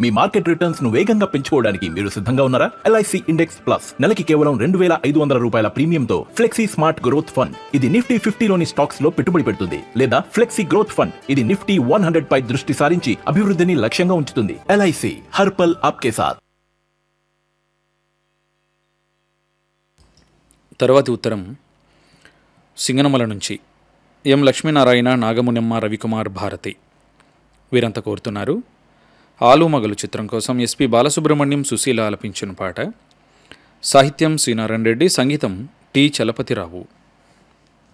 మీ market returns ను వేగంగా పెంచుకోవడానికి మీరు సిద్ధంగా ఉన్నారా ఎల్ఐసి ఇండెక్స్ ప్లస్ నెలకి కేవలం రెండు వేల ఐదు వందల రూపాయల ప్రీమియంతో ఫ్లెక్సీ స్మార్ట్ గ్రోత్ ఫండ్ ఇది నిఫ్టీ ఫిఫ్టీలోని స్టాక్స్ లో పెట్టుబడి పెడుతుంది లేదా ఫ్లెక్సీ గ్రోత్ ఫండ్ ఇది నిఫ్టీ వన్ హండ్రెడ్ పై దృష్టి సారించి అభివృద్ధిని లక్ష్యంగా ఉంచుతుంది ఎల్ఐసి హర్పల్ ఆప్కే సాత్ తర్వాతి ఉత్తరం సింగనమల నుంచి ఎం లక్ష్మీనారాయణ నాగమునమ్మ రవికుమార్ భారతి వీరంతా కోరుతున్నారు ఆలుమగలు చిత్రం కోసం ఎస్పి బాలసుబ్రహ్మణ్యం సుశీల ఆలపించిన పాట సాహిత్యం సి నారాయణ రెడ్డి సంగీతం టి చలపతిరావు